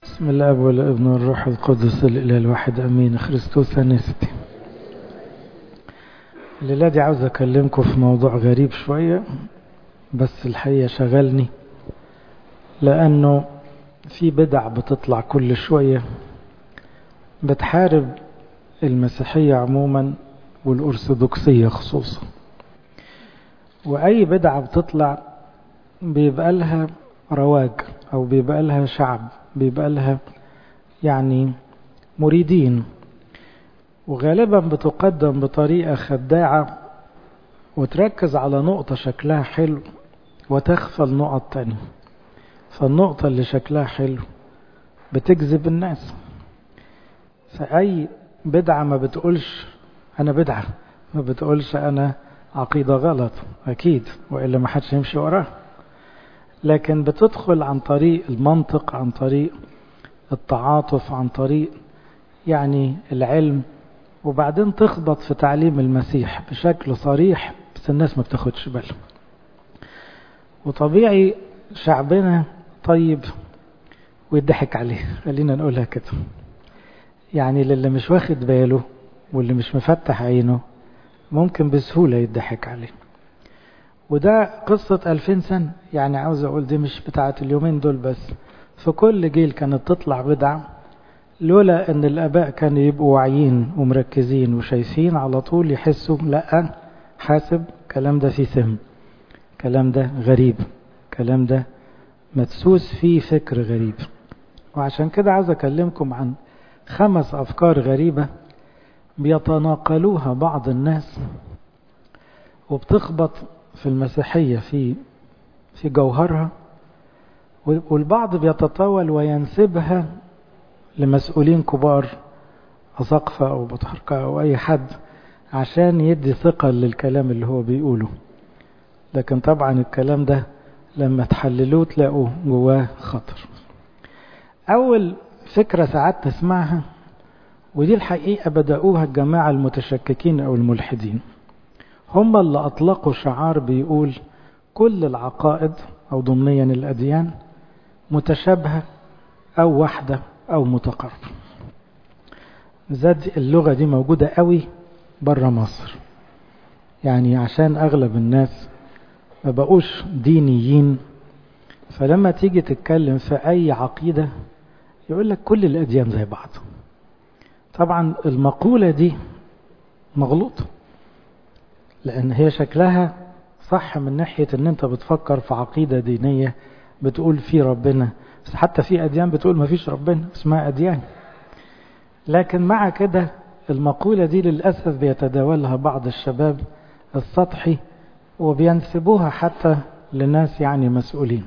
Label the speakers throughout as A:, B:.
A: بسم الله والابن والروح القدس الإله الواحد أمين خريستوس أنستي الليلة دي عاوز أكلمكم في موضوع غريب شوية بس الحقيقة شغلني لأنه في بدع بتطلع كل شوية بتحارب المسيحية عموما والأرثوذكسية خصوصا وأي بدعة بتطلع بيبقى لها رواج أو بيبقى لها شعب بيبقى لها يعني مريدين وغالبا بتقدم بطريقة خداعة وتركز على نقطة شكلها حلو وتغفل نقط تانية فالنقطة اللي شكلها حلو بتجذب الناس فأي بدعة ما بتقولش أنا بدعة ما بتقولش أنا عقيدة غلط أكيد وإلا ما حدش يمشي وراها لكن بتدخل عن طريق المنطق عن طريق التعاطف عن طريق يعني العلم وبعدين تخبط في تعليم المسيح بشكل صريح بس الناس ما بتاخدش بالها وطبيعي شعبنا طيب ويضحك عليه خلينا نقولها كده يعني للي مش واخد باله واللي مش مفتح عينه ممكن بسهولة يضحك عليه وده قصة ألفين سنة يعني عاوز أقول دي مش بتاعة اليومين دول بس في كل جيل كانت تطلع بدعة لولا أن الآباء كانوا يبقوا واعيين ومركزين وشايفين على طول يحسوا لا حاسب كلام ده فيه سم كلام ده غريب كلام ده مدسوس فيه فكر غريب وعشان كده عاوز أكلمكم عن خمس أفكار غريبة بيتناقلوها بعض الناس وبتخبط في المسيحية في في جوهرها والبعض بيتطاول وينسبها لمسؤولين كبار أساقفة أو بطركة أو أي حد عشان يدي ثقة للكلام اللي هو بيقوله لكن طبعا الكلام ده لما تحللوه تلاقوا جواه خطر أول فكرة ساعات تسمعها ودي الحقيقة بدأوها الجماعة المتشككين أو الملحدين هم اللي أطلقوا شعار بيقول كل العقائد أو ضمنيا الأديان متشابهة أو واحدة أو متقاربة زاد اللغة دي موجودة قوي بره مصر يعني عشان أغلب الناس ما بقوش دينيين فلما تيجي تتكلم في أي عقيدة يقول لك كل الأديان زي بعض طبعا المقولة دي مغلوطة لأن هي شكلها صح من ناحية أن أنت بتفكر في عقيدة دينية بتقول في ربنا بس حتى في أديان بتقول ما فيش ربنا اسمها أديان لكن مع كده المقولة دي للأسف بيتداولها بعض الشباب السطحي وبينسبوها حتى لناس يعني مسؤولين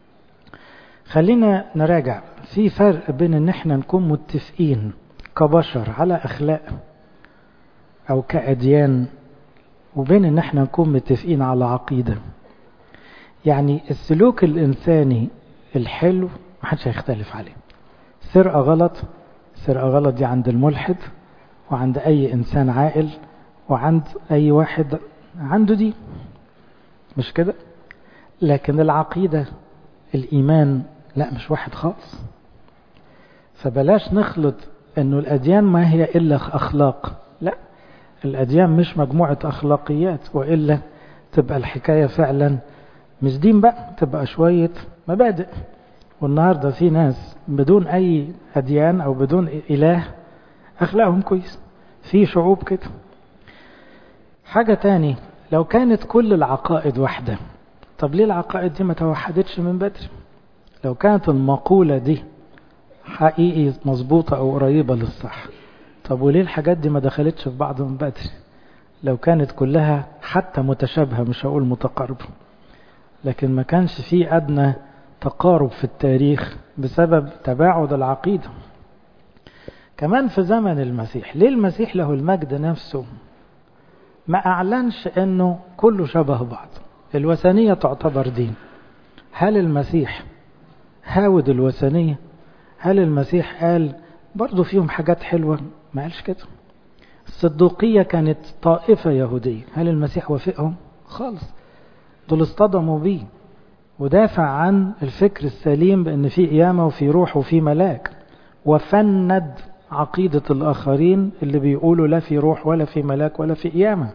A: خلينا نراجع في فرق بين ان احنا نكون متفقين كبشر على اخلاق او كأديان وبين ان احنا نكون متفقين على عقيدة يعني السلوك الانساني الحلو محدش هيختلف عليه سرقة غلط سرقة غلط دي عند الملحد وعند اي انسان عاقل وعند اي واحد عنده دي مش كده لكن العقيدة الايمان لا مش واحد خالص فبلاش نخلط انه الاديان ما هي الا اخلاق لا الأديان مش مجموعة أخلاقيات وإلا تبقى الحكاية فعلا مش دين بقى تبقى شوية مبادئ والنهاردة في ناس بدون أي أديان أو بدون إله أخلاقهم كويس في شعوب كده حاجة تاني لو كانت كل العقائد واحدة طب ليه العقائد دي ما توحدتش من بدري لو كانت المقولة دي حقيقي مظبوطة أو قريبة للصح طب وليه الحاجات دي ما دخلتش في بعض من بدري لو كانت كلها حتى متشابهة مش هقول متقاربة لكن ما كانش في أدنى تقارب في التاريخ بسبب تباعد العقيدة كمان في زمن المسيح ليه المسيح له المجد نفسه ما أعلنش أنه كله شبه بعض الوثنية تعتبر دين هل المسيح هاود الوثنية هل المسيح قال برضو فيهم حاجات حلوة ما قالش كده الصدوقية كانت طائفة يهودية هل المسيح وافقهم خالص دول اصطدموا بيه ودافع عن الفكر السليم بأن في قيامة وفي روح وفي ملاك وفند عقيدة الآخرين اللي بيقولوا لا في روح ولا في ملاك ولا في قيامة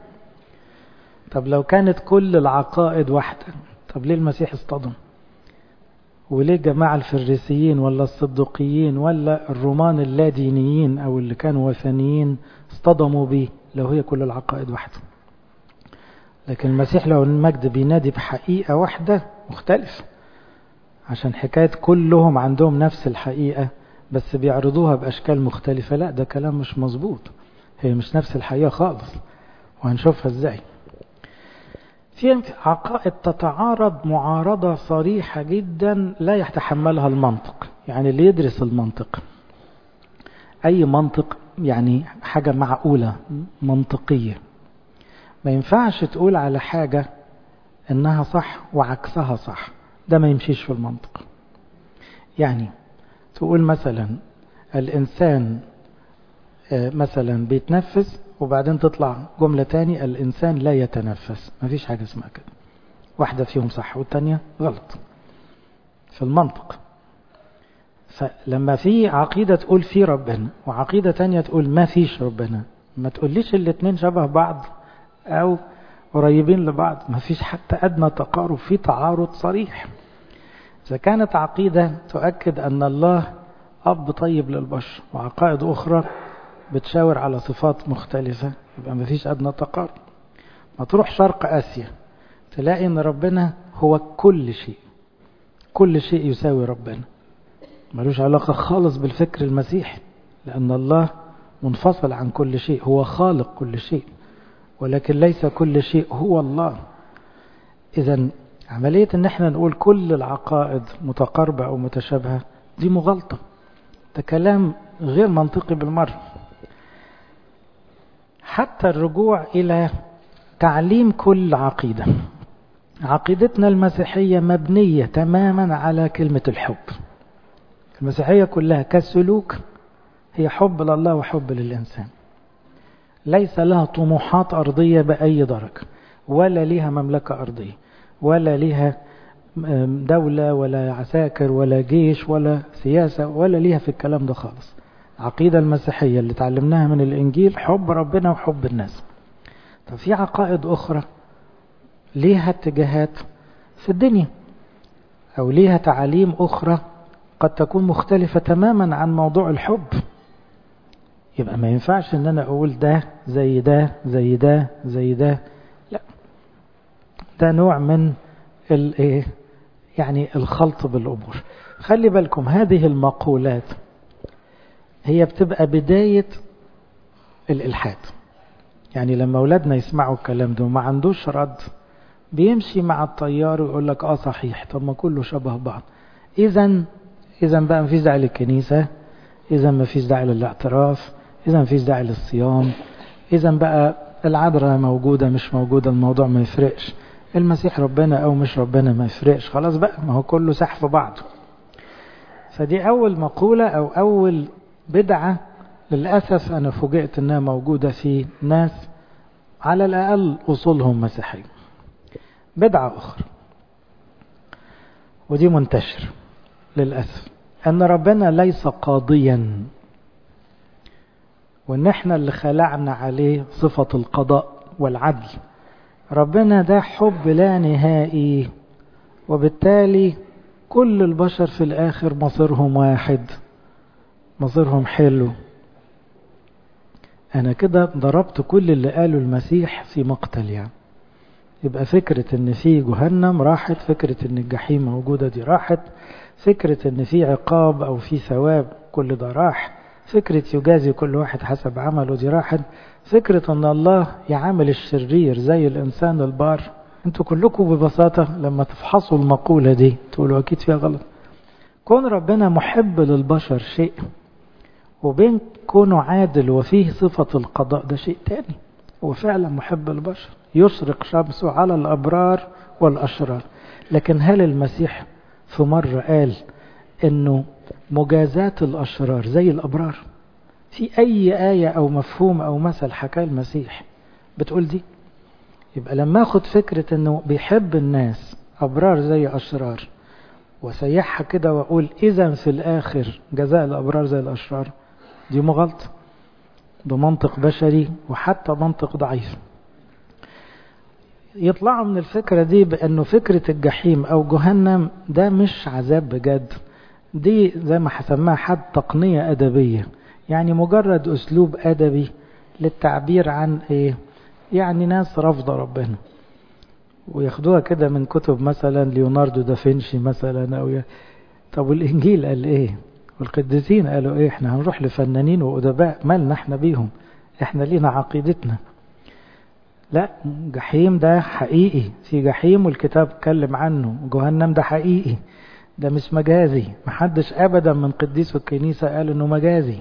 A: طب لو كانت كل العقائد واحدة طب ليه المسيح اصطدم وليه جماعة الفريسيين ولا الصدقيين ولا الرومان اللادينيين أو اللي كانوا وثنيين اصطدموا بيه لو هي كل العقائد واحدة لكن المسيح لو المجد بينادي بحقيقة واحدة مختلف عشان حكاية كلهم عندهم نفس الحقيقة بس بيعرضوها بأشكال مختلفة لا ده كلام مش مظبوط هي مش نفس الحقيقة خالص وهنشوفها ازاي في عقائد تتعارض معارضة صريحة جدا لا يتحملها المنطق يعني اللي يدرس المنطق أي منطق يعني حاجة معقولة منطقية ما ينفعش تقول على حاجة إنها صح وعكسها صح ده ما يمشيش في المنطق يعني تقول مثلا الإنسان مثلا بيتنفس وبعدين تطلع جملة تاني الإنسان لا يتنفس ما فيش حاجة اسمها كده واحدة فيهم صح والتانية غلط في المنطق فلما في عقيدة تقول في ربنا وعقيدة تانية تقول ما فيش ربنا ما تقوليش الاتنين شبه بعض أو قريبين لبعض ما فيش حتى أدنى تقارب في تعارض صريح إذا كانت عقيدة تؤكد أن الله أب طيب للبشر وعقائد أخرى بتشاور على صفات مختلفة يبقى ما فيش أدنى تقارب ما تروح شرق آسيا تلاقي أن ربنا هو كل شيء كل شيء يساوي ربنا ملوش علاقة خالص بالفكر المسيحي لأن الله منفصل عن كل شيء هو خالق كل شيء ولكن ليس كل شيء هو الله إذا عملية ان احنا نقول كل العقائد متقاربة او متشابهة دي مغالطة ده كلام غير منطقي بالمرة حتى الرجوع الى تعليم كل عقيدة عقيدتنا المسيحية مبنية تماما على كلمة الحب المسيحية كلها كسلوك هي حب لله وحب للإنسان ليس لها طموحات أرضية بأي درجة ولا لها مملكة أرضية ولا لها دولة ولا عساكر ولا جيش ولا سياسة ولا ليها في الكلام ده خالص العقيدة المسيحية اللي تعلمناها من الإنجيل حب ربنا وحب الناس طب في عقائد أخرى ليها اتجاهات في الدنيا أو ليها تعاليم أخرى قد تكون مختلفة تماما عن موضوع الحب يبقى ما ينفعش ان انا اقول ده زي ده زي ده زي ده لا ده نوع من الايه يعني الخلط بالامور خلي بالكم هذه المقولات هي بتبقى بداية الالحاد يعني لما اولادنا يسمعوا الكلام ده وما عندوش رد بيمشي مع الطيار ويقول لك اه صحيح طب ما كله شبه بعض اذا اذا بقى مفيش داعي للكنيسة اذا مفيش داعي للاعتراف اذا مفيش داعي للصيام اذا بقى العذراء موجودة مش موجودة الموضوع ما يفرقش المسيح ربنا او مش ربنا ما يفرقش خلاص بقى ما هو كله سح في بعضه فدي اول مقولة او اول بدعة للأسف انا فوجئت انها موجودة في ناس على الاقل اصولهم مسيحية بدعة اخرى ودي منتشر للأسف أن ربنا ليس قاضيا وأن احنا اللي خلعنا عليه صفة القضاء والعدل ربنا ده حب لا نهائي وبالتالي كل البشر في الآخر مصيرهم واحد مصيرهم حلو أنا كده ضربت كل اللي قاله المسيح في مقتل يعني يبقى فكرة ان في جهنم راحت فكرة ان الجحيم موجودة دي راحت فكرة ان في عقاب او في ثواب كل ده راح فكرة يجازي كل واحد حسب عمله دي راحت فكرة ان الله يعامل الشرير زي الانسان البار انتوا كلكم ببساطة لما تفحصوا المقولة دي تقولوا اكيد فيها غلط كون ربنا محب للبشر شيء وبين كونه عادل وفيه صفة القضاء ده شيء تاني هو فعلا محب البشر يشرق شمسه على الأبرار والأشرار لكن هل المسيح في مرة قال انه مجازاة الأشرار زي الأبرار في أي آية أو مفهوم أو مثل حكاه المسيح بتقول دي يبقى لما أخد فكرة أنه بيحب الناس أبرار زي أشرار وسيحها كده وأقول إذا في الآخر جزاء الأبرار زي الأشرار دي مغلطة بمنطق بشري وحتى منطق ضعيف يطلعوا من الفكرة دي بأنه فكرة الجحيم أو جهنم ده مش عذاب بجد دي زي ما حسماها حد تقنية أدبية يعني مجرد أسلوب أدبي للتعبير عن إيه يعني ناس رافضة ربنا وياخدوها كده من كتب مثلا ليوناردو دافنشي مثلا أو ي... طب والإنجيل قال إيه والقديسين قالوا إيه إحنا هنروح لفنانين وأدباء مالنا إحنا بيهم إحنا لينا عقيدتنا لا جحيم ده حقيقي في جحيم والكتاب اتكلم عنه جهنم ده حقيقي ده مش مجازي محدش ابدا من قديس الكنيسة قال انه مجازي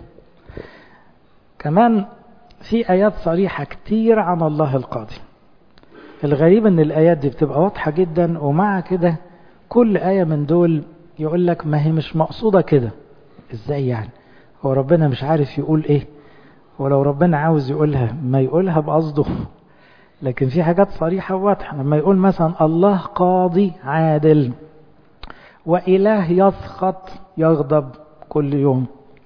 A: كمان في ايات صريحة كتير عن الله القاضي الغريب ان الايات دي بتبقى واضحة جدا ومع كده كل اية من دول يقول لك ما هي مش مقصودة كده ازاي يعني هو ربنا مش عارف يقول ايه ولو ربنا عاوز يقولها ما يقولها بقصده لكن في حاجات صريحة وواضحة لما يقول مثلا الله قاضي عادل وإله يسخط يغضب كل يوم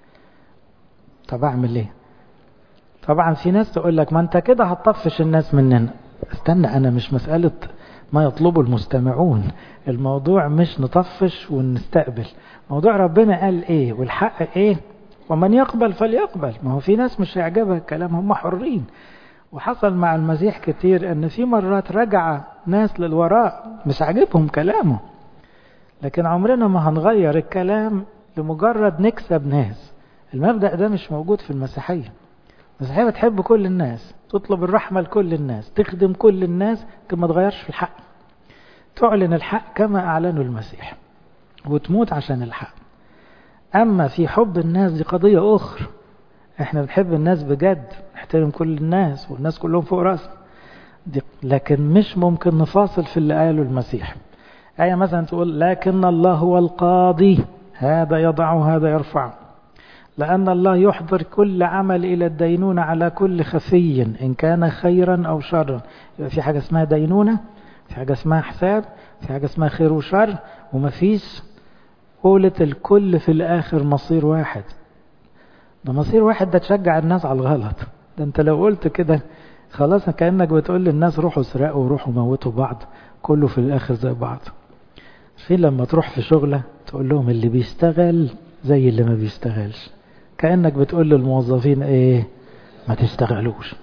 A: طب أعمل إيه طبعا في ناس تقول لك ما أنت كده هتطفش الناس مننا استنى أنا مش مسألة ما يطلبه المستمعون الموضوع مش نطفش ونستقبل موضوع ربنا قال إيه والحق إيه ومن يقبل فليقبل ما هو في ناس مش هيعجبها الكلام هم حرين وحصل مع المسيح كتير ان في مرات رجع ناس للوراء مش عاجبهم كلامه لكن عمرنا ما هنغير الكلام لمجرد نكسب ناس المبدأ ده مش موجود في المسيحية المسيحية بتحب كل الناس تطلب الرحمة لكل الناس تخدم كل الناس لكن ما تغيرش في الحق تعلن الحق كما أعلنوا المسيح وتموت عشان الحق أما في حب الناس دي قضية أخرى احنا بنحب الناس بجد نحترم كل الناس والناس كلهم فوق راسنا لكن مش ممكن نفاصل في اللي قاله المسيح آية مثلا تقول لكن الله هو القاضي هذا يضع هذا يرفع لأن الله يحضر كل عمل إلى الدينونة على كل خفي إن كان خيرا أو شرا يبقى في حاجة اسمها دينونة في حاجة اسمها حساب في حاجة اسمها خير وشر ومفيش قولة الكل في الآخر مصير واحد ده مصير واحد ده تشجع الناس على الغلط ده انت لو قلت كده خلاص كأنك بتقول للناس روحوا سرقوا وروحوا موتوا بعض كله في الآخر زي بعض في لما تروح في شغلة تقول لهم اللي بيشتغل زي اللي ما بيشتغلش كأنك بتقول للموظفين ايه ما تشتغلوش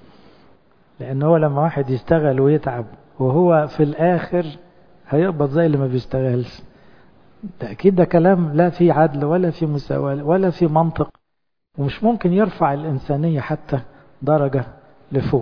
A: لأن هو لما واحد يشتغل ويتعب وهو في الآخر هيقبض زي اللي ما بيشتغلش ده أكيد ده كلام لا في عدل ولا في مساواة ولا في منطق ومش ممكن يرفع الإنسانية حتى درجة لفوق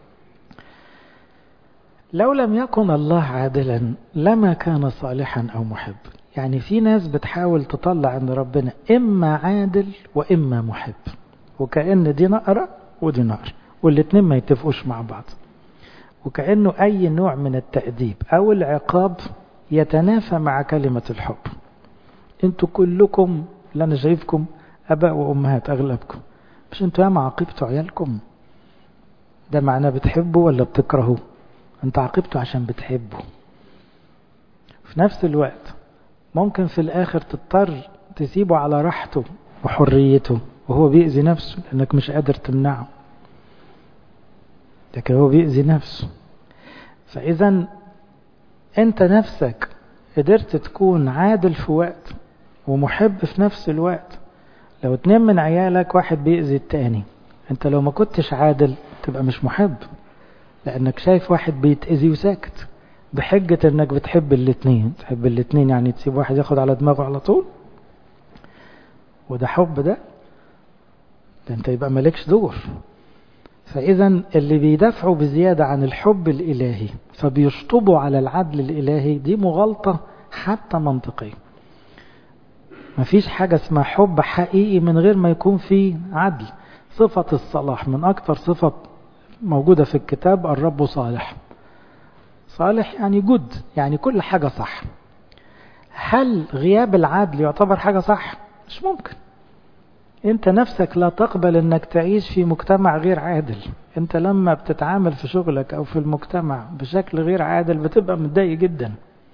A: لو لم يكن الله عادلا لما كان صالحا أو محب يعني في ناس بتحاول تطلع عند ربنا إما عادل وإما محب وكأن دي نقرة ودي نقر والاتنين ما يتفقوش مع بعض وكأنه أي نوع من التأديب أو العقاب يتنافى مع كلمة الحب انتوا كلكم اللي أنا شايفكم أباء وأمهات أغلبكم مش انتوا ياما عاقبتوا عيالكم ده معناه بتحبوا ولا بتكرهوا انت عاقبته عشان بتحبه في نفس الوقت ممكن في الآخر تضطر تسيبه على راحته وحريته وهو بيأذي نفسه لأنك مش قادر تمنعه لكن هو بيأذي نفسه فإذا أنت نفسك قدرت تكون عادل في وقت ومحب في نفس الوقت لو اتنين من عيالك واحد بيأذي التاني انت لو ما كنتش عادل تبقى مش محب لانك شايف واحد بيتأذي وساكت بحجة انك بتحب الاتنين تحب الاتنين يعني تسيب واحد ياخد على دماغه على طول وده حب ده ده انت يبقى مالكش دور فاذا اللي بيدافعوا بزيادة عن الحب الالهي فبيشطبوا على العدل الالهي دي مغالطة حتى منطقية مفيش حاجة اسمها حب حقيقي من غير ما يكون فيه عدل صفة الصلاح من أكثر صفة موجودة في الكتاب الرب صالح صالح يعني جد يعني كل حاجة صح هل غياب العدل يعتبر حاجة صح؟ مش ممكن انت نفسك لا تقبل انك تعيش في مجتمع غير عادل انت لما بتتعامل في شغلك او في المجتمع بشكل غير عادل بتبقى متضايق جدا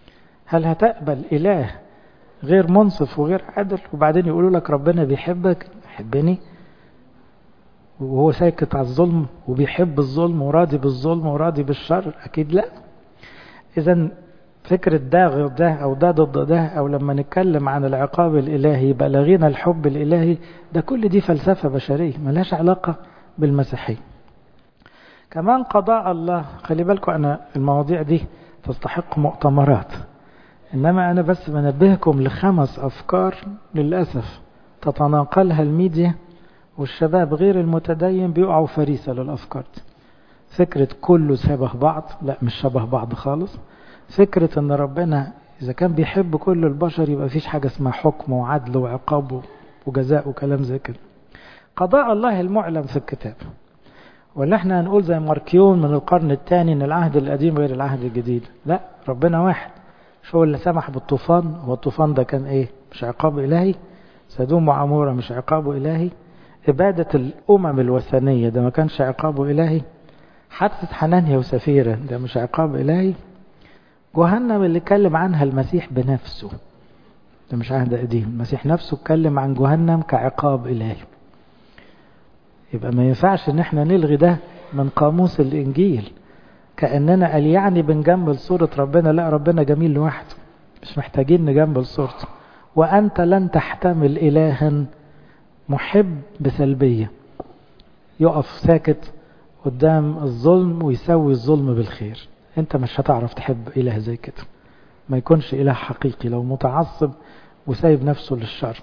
A: هل هتقبل إله غير منصف وغير عادل وبعدين يقولوا لك ربنا بيحبك يحبني وهو ساكت على الظلم وبيحب الظلم وراضي بالظلم وراضي بالشر أكيد لا إذا فكرة ده غير ده أو ده ضد ده أو لما نتكلم عن العقاب الإلهي يبقى لغينا الحب الإلهي ده كل دي فلسفة بشرية ملهاش علاقة بالمسيحية كمان قضاء الله خلي بالكم أنا المواضيع دي تستحق مؤتمرات إنما أنا بس بنبهكم لخمس أفكار للأسف تتناقلها الميديا والشباب غير المتدين بيقعوا فريسة للأفكار دي فكرة كله شبه بعض لا مش شبه بعض خالص فكرة ان ربنا اذا كان بيحب كل البشر يبقى فيش حاجة اسمها حكم وعدل وعقاب وجزاء وكلام زي كده قضاء الله المعلم في الكتاب ولا احنا هنقول زي ماركيون من القرن الثاني ان العهد القديم غير العهد الجديد لا ربنا واحد شو هو اللي سمح بالطوفان هو الطوفان ده كان ايه مش عقاب الهي سدوم وعمورة مش عقابه الهي إبادة الأمم الوثنية ده ما كانش عقابه إلهي حادثة حنانيا وسفيرة ده مش عقاب إلهي جهنم اللي اتكلم عنها المسيح بنفسه ده مش عهد قديم المسيح نفسه اتكلم عن جهنم كعقاب إلهي يبقى ما ينفعش ان احنا نلغي ده من قاموس الإنجيل كأننا قال يعني بنجمل صورة ربنا لا ربنا جميل لوحده مش محتاجين نجمل صورته وأنت لن تحتمل إلها محب بسلبية يقف ساكت قدام الظلم ويسوي الظلم بالخير انت مش هتعرف تحب اله زي كده ما يكونش اله حقيقي لو متعصب وسايب نفسه للشر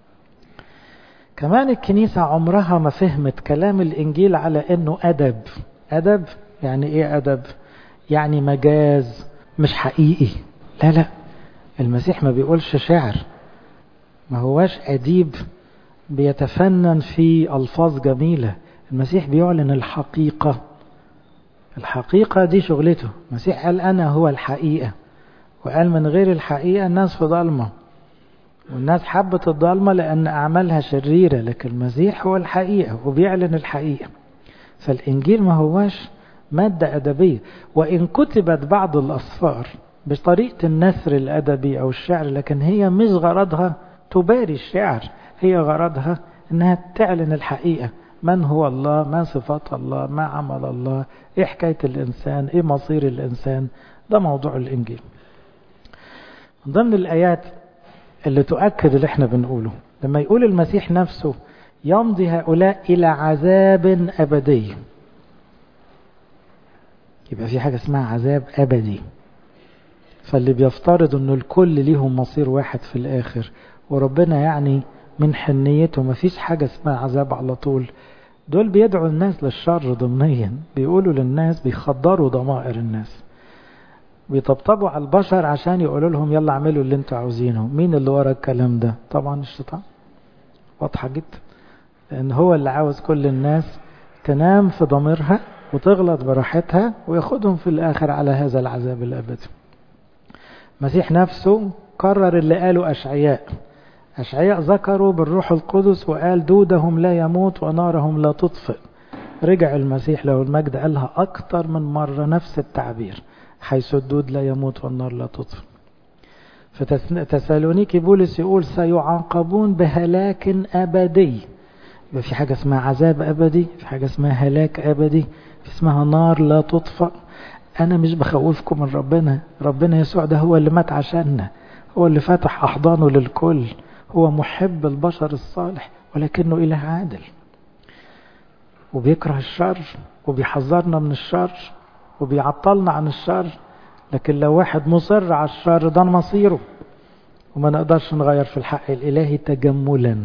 A: كمان الكنيسة عمرها ما فهمت كلام الانجيل على انه ادب ادب يعني ايه ادب يعني مجاز مش حقيقي لا لا المسيح ما بيقولش شعر ما هواش اديب بيتفنن في الفاظ جميله المسيح بيعلن الحقيقة الحقيقة دي شغلته المسيح قال أنا هو الحقيقة وقال من غير الحقيقة الناس في ضلمة والناس حبت الضلمة لأن أعمالها شريرة لكن المسيح هو الحقيقة وبيعلن الحقيقة فالإنجيل ما هواش مادة أدبية وإن كتبت بعض الأصفار بطريقة النثر الأدبي أو الشعر لكن هي مش غرضها تباري الشعر هي غرضها أنها تعلن الحقيقة من هو الله ما صفات الله ما عمل الله ايه حكاية الإنسان ايه مصير الإنسان ده موضوع الإنجيل من ضمن الآيات اللي تؤكد اللي احنا بنقوله لما يقول المسيح نفسه يمضي هؤلاء إلى عذاب أبدي يبقى في حاجة اسمها عذاب أبدي فاللي بيفترض انه الكل ليهم مصير واحد في الآخر وربنا يعني من حنيته ما فيش حاجة اسمها عذاب على طول دول بيدعوا الناس للشر ضمنيا بيقولوا للناس بيخدروا ضمائر الناس بيطبطبوا على البشر عشان يقولوا لهم يلا اعملوا اللي انتوا عاوزينه مين اللي ورا الكلام ده طبعا الشيطان واضحة جدا لان هو اللي عاوز كل الناس تنام في ضميرها وتغلط براحتها وياخدهم في الاخر على هذا العذاب الابدي المسيح نفسه كرر اللي قاله اشعياء أشعياء ذكروا بالروح القدس وقال دودهم لا يموت ونارهم لا تطفئ رجع المسيح له المجد قالها أكتر من مرة نفس التعبير حيث الدود لا يموت والنار لا تطفئ فتسالونيكي بولس يقول سيعاقبون بهلاك أبدي يبقى في حاجة اسمها عذاب أبدي في حاجة اسمها هلاك أبدي في اسمها نار لا تطفأ أنا مش بخوفكم من ربنا ربنا يسوع ده هو اللي مات عشاننا هو اللي فتح أحضانه للكل هو محب البشر الصالح ولكنه إله عادل وبيكره الشر وبيحذرنا من الشر وبيعطلنا عن الشر لكن لو واحد مصر على الشر ده مصيره وما نقدرش نغير في الحق الإلهي تجملا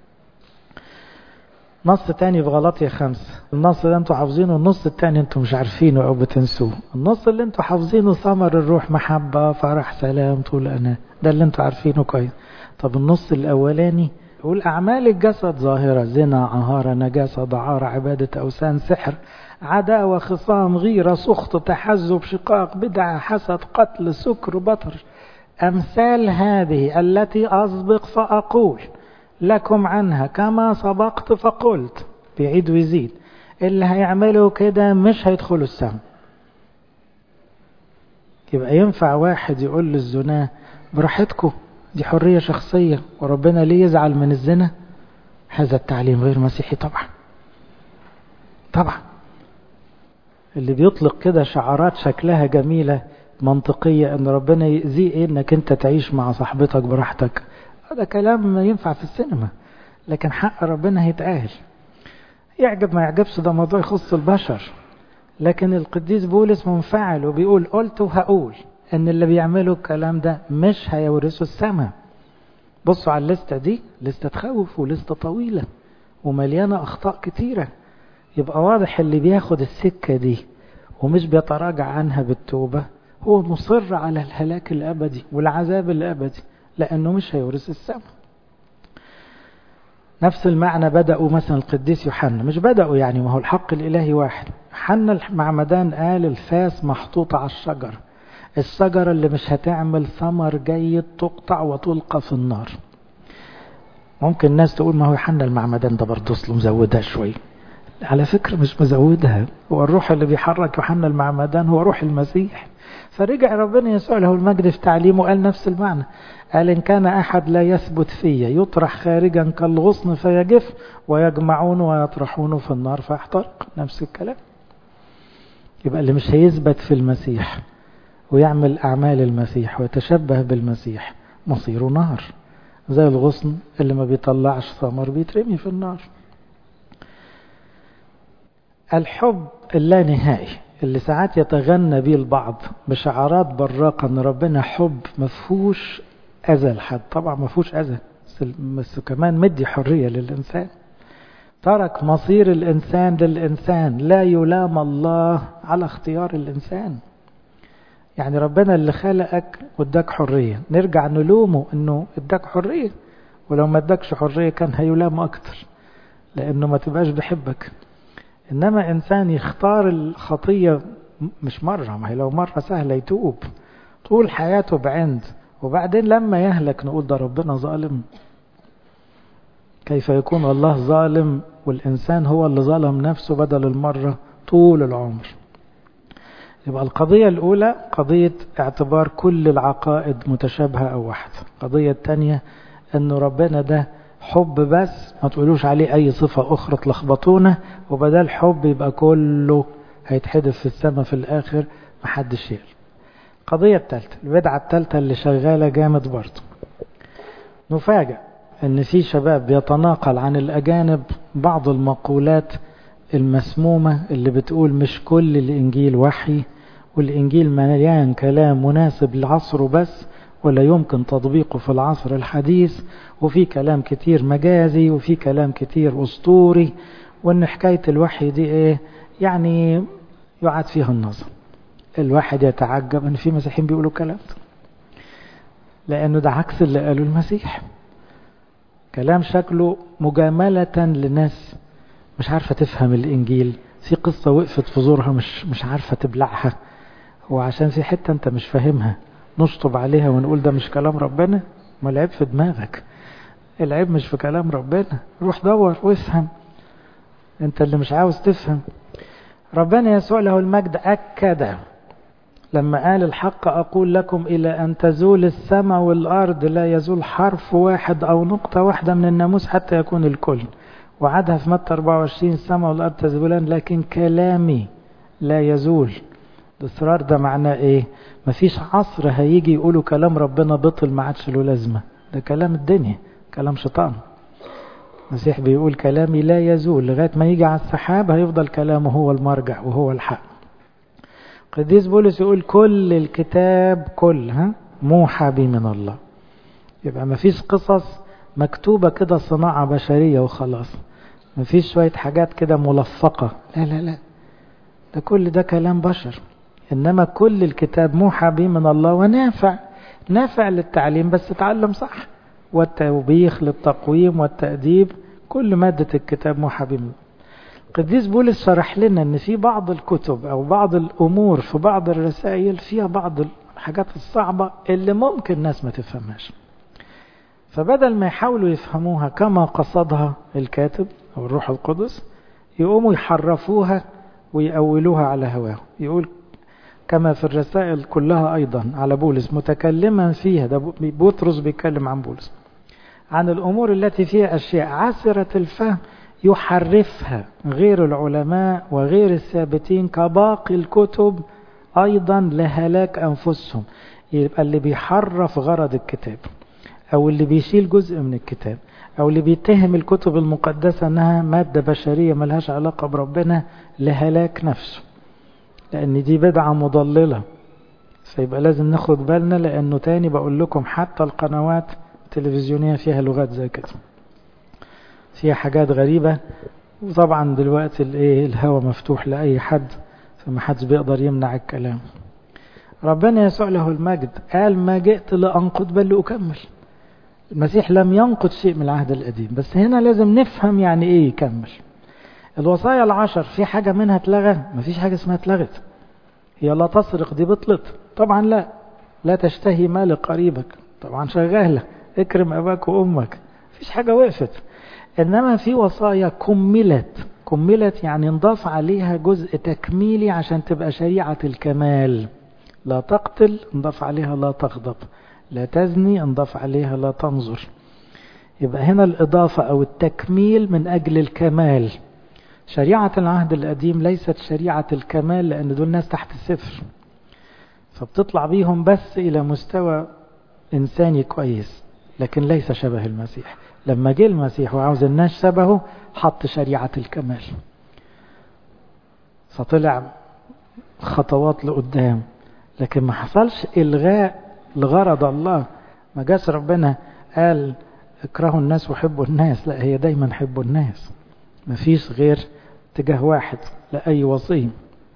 A: نص تاني في غلطية خمسة النص اللي انتوا حافظينه النص التاني انتوا مش عارفينه او بتنسوه النص اللي انتوا حافظينه ثمر الروح محبة فرح سلام طول انا ده اللي انتوا عارفينه كويس طب النص الاولاني يقول اعمال الجسد ظاهرة زنا عهارة نجاسة دعارة عبادة اوثان سحر عداوة خصام غيرة سخط تحزب شقاق بدعة حسد قتل سكر بطر امثال هذه التي اسبق فاقول لكم عنها كما سبقت فقلت بيعيد ويزيد اللي هيعملوا كده مش هيدخلوا السم يبقى ينفع واحد يقول للزنا براحتكم دي حرية شخصية وربنا ليه يزعل من الزنا هذا التعليم غير مسيحي طبعا طبعا اللي بيطلق كده شعارات شكلها جميلة منطقية ان ربنا يأذيه ايه انك انت تعيش مع صاحبتك براحتك هذا كلام ينفع في السينما لكن حق ربنا هيتقال يعجب ما يعجبش ده موضوع يخص البشر لكن القديس بولس منفعل وبيقول قلت وهقول ان اللي بيعملوا الكلام ده مش هيورثوا السماء بصوا على الليسته دي لسته تخوف ولسته طويله ومليانه اخطاء كتيره يبقى واضح اللي بياخد السكه دي ومش بيتراجع عنها بالتوبه هو مصر على الهلاك الابدي والعذاب الابدي لانه مش هيورث السماء نفس المعنى بدأوا مثلا القديس يوحنا مش بدأوا يعني ما هو الحق الإلهي واحد حنا المعمدان قال الفاس محطوطة على الشجر الشجرة اللي مش هتعمل ثمر جيد تقطع وتلقى في النار ممكن الناس تقول ما هو يوحنا المعمدان ده برضه اصله مزودها شوية على فكرة مش مزودها هو الروح اللي بيحرك يوحنا المعمدان هو روح المسيح فرجع ربنا يسوع له المجد في تعليمه قال نفس المعنى قال إن كان أحد لا يثبت في يطرح خارجا كالغصن فيجف ويجمعون ويطرحونه في النار فيحترق نفس الكلام يبقى اللي مش هيثبت في المسيح ويعمل أعمال المسيح ويتشبه بالمسيح مصيره نار زي الغصن اللي ما بيطلعش ثمر بيترمي في النار الحب اللانهائي اللي ساعات يتغنى به البعض بشعارات براقة ان ربنا حب مفهوش اذى لحد طبعا مفهوش اذى بس كمان مدي حرية للانسان ترك مصير الانسان للانسان لا يلام الله على اختيار الانسان يعني ربنا اللي خلقك واداك حرية نرجع نلومه انه اداك حرية ولو ما اداكش حرية كان هيلام اكتر لانه ما تبقاش بحبك انما انسان يختار الخطية مش مرة ما هي لو مرة سهلة يتوب طول حياته بعند وبعدين لما يهلك نقول ده ربنا ظالم كيف يكون الله ظالم والإنسان هو اللي ظلم نفسه بدل المرة طول العمر يبقى القضية الأولى قضية اعتبار كل العقائد متشابهة أو واحدة القضية الثانية أنه ربنا ده حب بس ما تقولوش عليه أي صفة أخرى تلخبطونا وبدل حب يبقى كله هيتحدث في السماء في الآخر محدش يقل القضية الثالثة البدعة الثالثة اللي شغالة جامد برضه نفاجأ ان في شباب بيتناقل عن الأجانب بعض المقولات المسمومة اللي بتقول مش كل الإنجيل وحي والإنجيل مليان كلام مناسب لعصره بس ولا يمكن تطبيقه في العصر الحديث وفي كلام كتير مجازي وفي كلام كتير أسطوري وإن حكاية الوحي دي إيه يعني يعاد فيها النظر الواحد يتعجب ان في مسيحيين بيقولوا كلام ده لانه ده عكس اللي قاله المسيح كلام شكله مجاملة لناس مش عارفة تفهم الانجيل في قصة وقفت في زورها مش مش عارفة تبلعها وعشان في حتة انت مش فاهمها نشطب عليها ونقول ده مش كلام ربنا ما العيب في دماغك العيب مش في كلام ربنا روح دور وافهم انت اللي مش عاوز تفهم ربنا يسوع له المجد أكد لما قال الحق أقول لكم إلى أن تزول السماء والأرض لا يزول حرف واحد أو نقطة واحدة من الناموس حتى يكون الكل وعدها في متى 24 السماء والأرض تزولان لكن كلامي لا يزول الإصرار ده معناه إيه مفيش عصر هيجي يقولوا كلام ربنا بطل ما عادش له لازمة ده كلام الدنيا كلام شيطان المسيح بيقول كلامي لا يزول لغاية ما يجي على السحاب هيفضل كلامه هو المرجع وهو الحق قديس بولس يقول كل الكتاب كل ها موحى به من الله يبقى ما فيش قصص مكتوبة كده صناعة بشرية وخلاص ما فيش شوية حاجات كده ملفقة لا لا لا ده كل ده كلام بشر إنما كل الكتاب موحى به من الله ونافع نافع للتعليم بس تعلم صح والتوبيخ للتقويم والتأديب كل مادة الكتاب موحى به قديس بولس شرح لنا ان في بعض الكتب او بعض الامور في بعض الرسائل فيها بعض الحاجات الصعبة اللي ممكن الناس ما تفهمهاش فبدل ما يحاولوا يفهموها كما قصدها الكاتب او الروح القدس يقوموا يحرفوها ويأولوها على هواه يقول كما في الرسائل كلها أيضا على بولس متكلما فيها ده بطرس بيتكلم عن بولس عن الأمور التي فيها أشياء عسرة الفهم يحرفها غير العلماء وغير الثابتين كباقي الكتب أيضا لهلاك أنفسهم يبقى اللي بيحرف غرض الكتاب أو اللي بيشيل جزء من الكتاب أو اللي بيتهم الكتب المقدسة أنها مادة بشرية ملهاش علاقة بربنا لهلاك نفسه لأن دي بدعة مضللة فيبقى لازم ناخد بالنا لأنه تاني بقول لكم حتى القنوات التلفزيونية فيها لغات زي كده فيها حاجات غريبة وطبعا دلوقتي الايه الهوى مفتوح لأي حد فما حدش بيقدر يمنع الكلام ربنا يسوع له المجد قال ما جئت لأنقض بل لأكمل المسيح لم ينقض شيء من العهد القديم بس هنا لازم نفهم يعني ايه يكمل الوصايا العشر في حاجة منها اتلغى مفيش حاجة اسمها اتلغت هي لا تسرق دي بطلت طبعا لا لا تشتهي مال قريبك طبعا شغالة اكرم أباك وأمك مفيش حاجة وقفت إنما في وصايا كملت كملت يعني انضاف عليها جزء تكميلي عشان تبقى شريعة الكمال لا تقتل انضاف عليها لا تغضب لا تزني انضاف عليها لا تنظر يبقى هنا الإضافة أو التكميل من أجل الكمال شريعة العهد القديم ليست شريعة الكمال لأن دول ناس تحت الصفر فبتطلع بيهم بس إلى مستوى إنساني كويس لكن ليس شبه المسيح لما جه المسيح وعاوز الناس شبهه حط شريعة الكمال فطلع خطوات لقدام لكن ما حصلش إلغاء لغرض الله ما جاش ربنا قال اكرهوا الناس وحبوا الناس لا هي دايما حبوا الناس ما فيش غير اتجاه واحد لأي وصي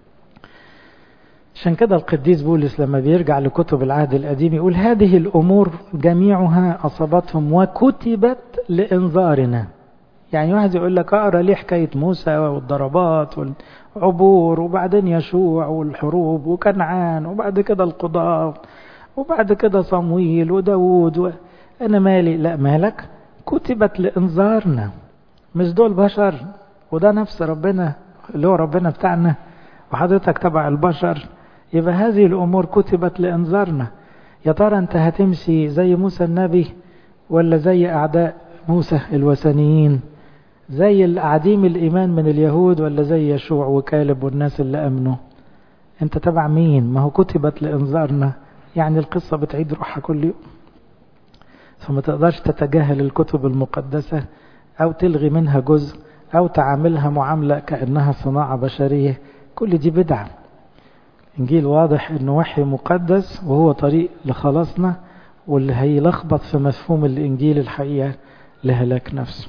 A: عشان كده القديس بولس لما بيرجع لكتب العهد القديم يقول هذه الأمور جميعها أصابتهم وكتبت لإنذارنا يعني واحد يقول لك أقرأ ليه حكاية موسى والضربات والعبور وبعدين يشوع والحروب وكنعان وبعد كده القضاء وبعد كده صمويل وداود و... أنا مالي لا مالك كتبت لإنذارنا مش دول بشر وده نفس ربنا اللي هو ربنا بتاعنا وحضرتك تبع البشر يبقى هذه الأمور كتبت لإنذارنا يا ترى أنت هتمشي زي موسى النبي ولا زي أعداء موسى الوثنيين زي الأعديم الإيمان من اليهود ولا زي يشوع وكالب والناس اللي أمنوا أنت تبع مين ما هو كتبت لإنذارنا يعني القصة بتعيد روحها كل يوم فما تقدرش تتجاهل الكتب المقدسة أو تلغي منها جزء أو تعاملها معاملة كأنها صناعة بشرية كل دي بدعة إنجيل واضح إنه وحي مقدس وهو طريق لخلاصنا واللي هيلخبط في مفهوم الإنجيل الحقيقة لهلاك نفسه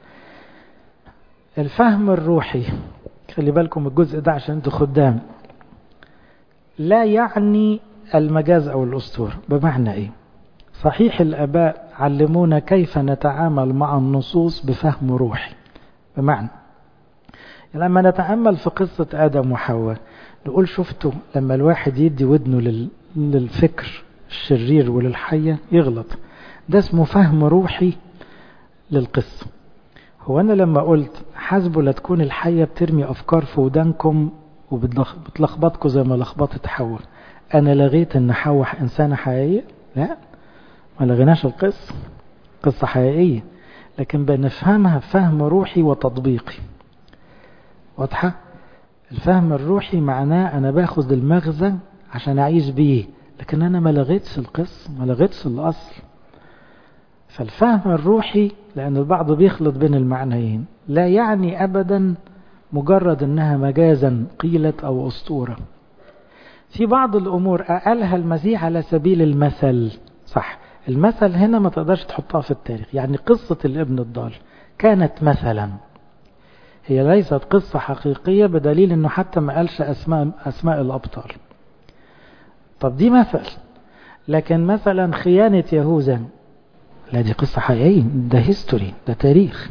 A: الفهم الروحي خلي بالكم الجزء ده عشان انتوا خدام لا يعني المجاز أو الأسطور بمعنى إيه صحيح الآباء علمونا كيف نتعامل مع النصوص بفهم روحي بمعنى لما نتأمل في قصة آدم وحواء نقول شفتوا لما الواحد يدي ودنه للفكر الشرير وللحية يغلط ده اسمه فهم روحي للقصة هو أنا لما قلت حاسبوا لا تكون الحية بترمي أفكار في ودانكم وبتلخبطكم زي ما لخبطت حواء أنا لغيت إن حواء إنسانة حقيقية لا ما لغيناش القصة قصة حقيقية لكن بنفهمها فهم روحي وتطبيقي واضحة الفهم الروحي معناه أنا باخذ المغزى عشان أعيش بيه لكن أنا ما لغيتش القصة ما لغيتش الأصل فالفهم الروحي لأن البعض بيخلط بين المعنيين لا يعني أبدا مجرد أنها مجازا قيلت أو أسطورة في بعض الأمور أقلها المسيح على سبيل المثل صح المثل هنا ما تقدرش تحطها في التاريخ يعني قصة الابن الضال كانت مثلا هي ليست قصة حقيقية بدليل انه حتى ما قالش اسماء, أسماء الأبطال طب دي مثل لكن مثلا خيانة يهوذا لا دي قصة حقيقية ده هيستوري ده تاريخ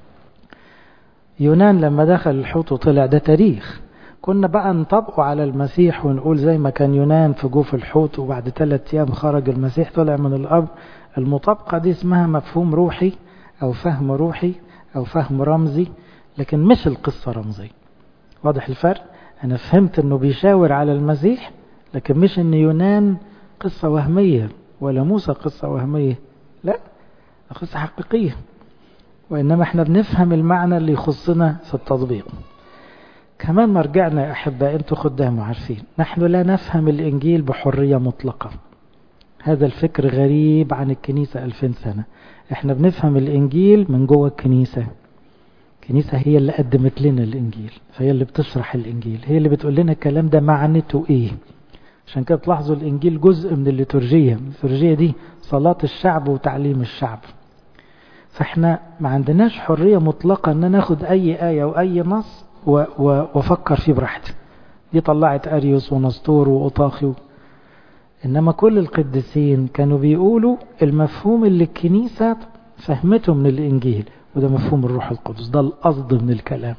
A: يونان لما دخل الحوت وطلع ده تاريخ كنا بقى نطبقه على المسيح ونقول زي ما كان يونان في جوف الحوت وبعد ثلاثة أيام خرج المسيح طلع من الأرض المطابقة دي اسمها مفهوم روحي أو فهم روحي أو فهم رمزي لكن مش القصة رمزية واضح الفرق أنا فهمت أنه بيشاور على المسيح لكن مش ان يونان قصة وهمية ولا موسى قصة وهمية لا قصة حقيقية وإنما احنا بنفهم المعنى اللي يخصنا في التطبيق كمان ما رجعنا يا أحباء أنتوا خدام عارفين نحن لا نفهم الإنجيل بحرية مطلقة هذا الفكر غريب عن الكنيسة ألفين سنة احنا بنفهم الإنجيل من جوه الكنيسة الكنيسة هي اللي قدمت لنا الإنجيل فهي اللي بتشرح الإنجيل هي اللي بتقول لنا الكلام ده معنته إيه عشان كده تلاحظوا الإنجيل جزء من الليتورجية الليتورجية دي صلاة الشعب وتعليم الشعب فاحنا ما عندناش حرية مطلقة ان ناخد اي آية واي نص وافكر فيه براحتي دي طلعت اريوس ونسطور واوطاخي انما كل القديسين كانوا بيقولوا المفهوم اللي الكنيسة فهمته من الانجيل وده مفهوم الروح القدس ده القصد من الكلام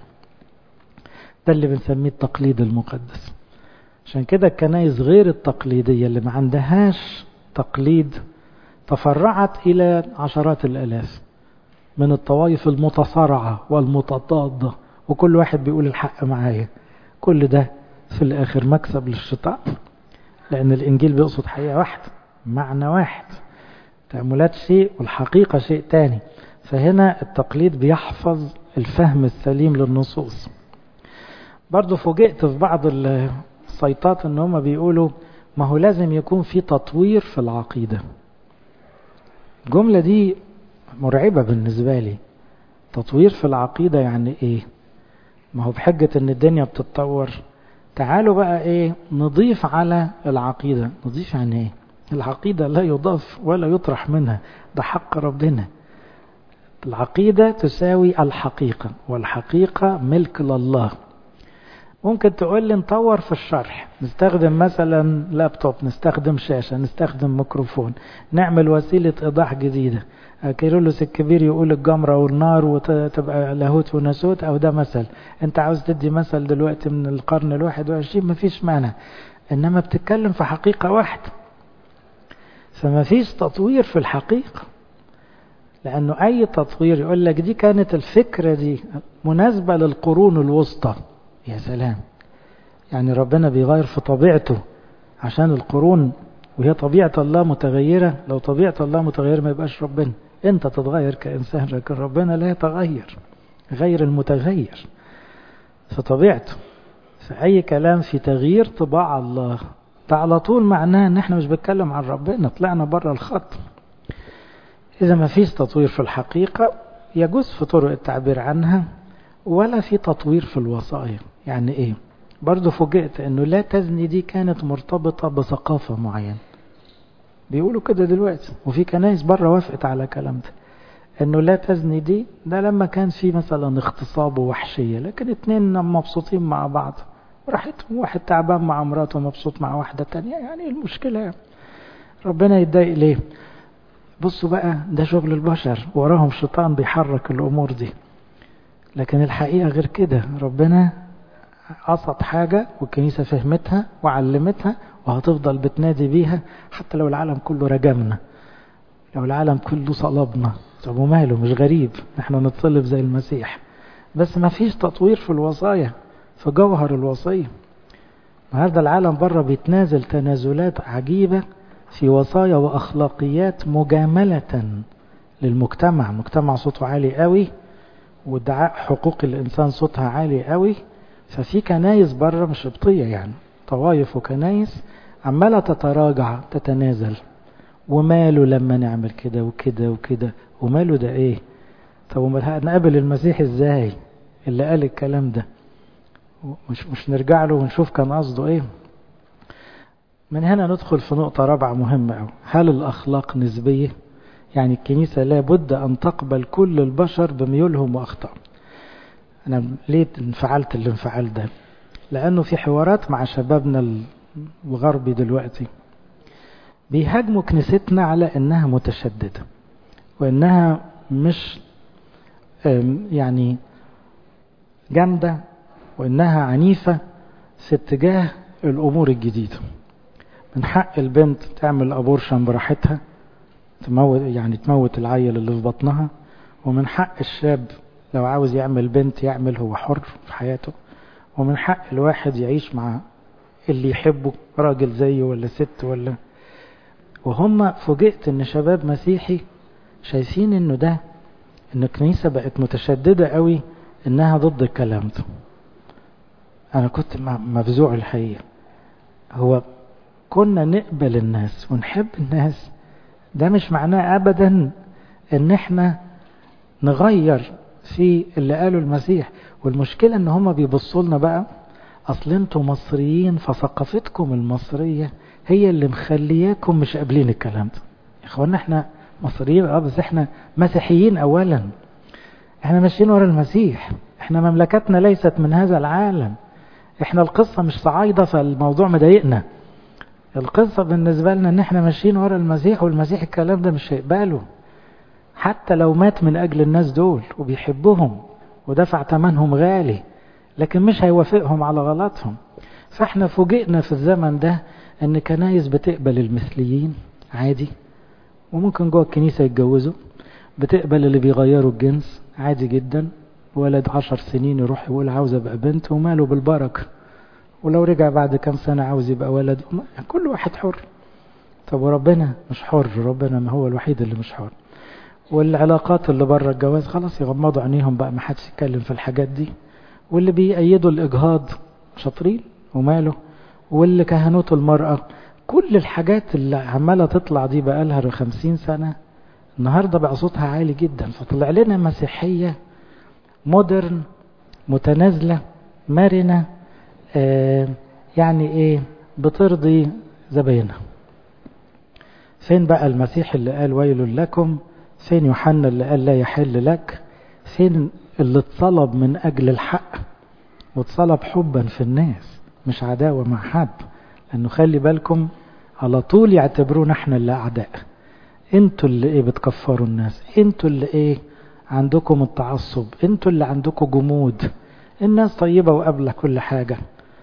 A: ده اللي بنسميه التقليد المقدس عشان كده الكنائس غير التقليدية اللي ما عندهاش تقليد تفرعت إلى عشرات الآلاف من الطوائف المتصارعة والمتضادة وكل واحد بيقول الحق معايا كل ده في الآخر مكسب للشيطان لأن الإنجيل بيقصد حقيقة واحدة معنى واحد تأملات شيء والحقيقة شيء تاني فهنا التقليد بيحفظ الفهم السليم للنصوص برضو فوجئت في بعض السيطات ان هم بيقولوا ما هو لازم يكون في تطوير في العقيدة الجملة دي مرعبة بالنسبة لي تطوير في العقيدة يعني ايه ما هو بحجة ان الدنيا بتتطور تعالوا بقى ايه نضيف على العقيدة نضيف يعني ايه العقيدة لا يضاف ولا يطرح منها ده حق ربنا العقيدة تساوي الحقيقة والحقيقة ملك لله ممكن تقول لي نطور في الشرح نستخدم مثلا لابتوب نستخدم شاشة نستخدم ميكروفون نعمل وسيلة إيضاح جديدة كيرلس الكبير يقول الجمرة والنار وتبقى لاهوت وناسوت أو ده مثل أنت عاوز تدي مثل دلوقتي من القرن الواحد وعشرين مفيش مانع إنما بتتكلم في حقيقة واحدة فما فيش تطوير في الحقيقة لأنه أي تطوير يقول لك دي كانت الفكرة دي مناسبة للقرون الوسطى يا سلام يعني ربنا بيغير في طبيعته عشان القرون وهي طبيعة الله متغيرة لو طبيعة الله متغيرة ما يبقاش ربنا انت تتغير كإنسان لكن ربنا لا يتغير غير المتغير في طبيعته فأي كلام في تغيير طباع الله ده على طول معناه ان احنا مش بنتكلم عن ربنا طلعنا بره الخط اذا ما فيش تطوير في الحقيقة يجوز في طرق التعبير عنها ولا في تطوير في الوصايا يعني ايه برضو فوجئت انه لا تزني دي كانت مرتبطة بثقافة معينة بيقولوا كده دلوقتي وفي كنايس بره وافقت على كلام ده انه لا تزني دي ده لما كان في مثلا اغتصاب ووحشية لكن اتنين مبسوطين مع بعض راحتهم واحد تعبان مع مراته مبسوط مع واحدة تانية يعني المشكلة ربنا يتضايق ليه بصوا بقى ده شغل البشر وراهم شيطان بيحرك الامور دي لكن الحقيقة غير كده ربنا قصد حاجة والكنيسة فهمتها وعلمتها وهتفضل بتنادي بيها حتى لو العالم كله رجمنا لو العالم كله صلبنا طب وماله مش غريب احنا نتصلب زي المسيح بس ما فيش تطوير في الوصايا في جوهر الوصية النهارده العالم بره بيتنازل تنازلات عجيبة في وصايا وأخلاقيات مجاملة للمجتمع مجتمع صوته عالي قوي وادعاء حقوق الإنسان صوتها عالي قوي ففي كنايس بره مش قبطية يعني طوائف وكنايس عمالة تتراجع تتنازل وماله لما نعمل كده وكده وكده وماله ده ايه طب نقابل المسيح ازاي اللي قال الكلام ده مش مش نرجع له ونشوف كان قصده ايه من هنا ندخل في نقطة رابعة مهمة أوي هل الأخلاق نسبية يعني الكنيسة لابد أن تقبل كل البشر بميولهم وأخطائهم أنا ليه انفعلت الانفعال ده لأنه في حوارات مع شبابنا الغربي دلوقتي بيهاجموا كنيستنا على أنها متشددة وأنها مش يعني جامدة وأنها عنيفة في اتجاه الأمور الجديدة من حق البنت تعمل أبورشن براحتها تموت يعني تموت العيل اللي في بطنها ومن حق الشاب لو عاوز يعمل بنت يعمل هو حر في حياته ومن حق الواحد يعيش مع اللي يحبه راجل زيه ولا ست ولا وهم فوجئت ان شباب مسيحي شايفين انه ده ان الكنيسة بقت متشددة قوي انها ضد الكلام ده انا كنت مفزوع الحقيقة هو كنا نقبل الناس ونحب الناس ده مش معناه ابدا ان احنا نغير في اللي قاله المسيح والمشكلة ان هما بيبصوا لنا بقى اصل انتوا مصريين فثقافتكم المصرية هي اللي مخلياكم مش قابلين الكلام ده يا اخوانا احنا مصريين اه بس احنا مسيحيين اولا احنا ماشيين ورا المسيح احنا مملكتنا ليست من هذا العالم احنا القصة مش صعايدة فالموضوع مضايقنا القصة بالنسبة لنا ان احنا ماشيين ورا المسيح والمسيح الكلام ده مش هيقبله حتى لو مات من اجل الناس دول وبيحبهم ودفع ثمنهم غالي لكن مش هيوافقهم على غلطهم فاحنا فوجئنا في الزمن ده ان كنايس بتقبل المثليين عادي وممكن جوه الكنيسة يتجوزوا بتقبل اللي بيغيروا الجنس عادي جدا ولد عشر سنين يروح يقول عاوز ابقى بنت وماله بالبركة ولو رجع بعد كام سنة عاوز يبقى ولد كل واحد حر طب وربنا مش حر ربنا ما هو الوحيد اللي مش حر والعلاقات اللي بره الجواز خلاص يغمضوا عينيهم بقى ما حدش يتكلم في الحاجات دي واللي بيأيدوا الإجهاض شاطرين وماله واللي كهنوت المرأة كل الحاجات اللي عمالة تطلع دي بقى لها خمسين سنة النهاردة بقى صوتها عالي جدا فطلع لنا مسيحية مودرن متنازلة مرنة آه يعني ايه بترضي زباينها فين بقى المسيح اللي قال ويل لكم فين يوحنا اللي قال لا يحل لك فين اللي اتصلب من أجل الحق واتصلب حبا في الناس مش عداوة مع حد لأنه خلي بالكم على طول يعتبرونا احنا اللي أعداء انتوا اللي ايه بتكفروا الناس انتوا اللي ايه عندكم التعصب انتوا اللي عندكم جمود الناس طيبة وقابلة كل حاجة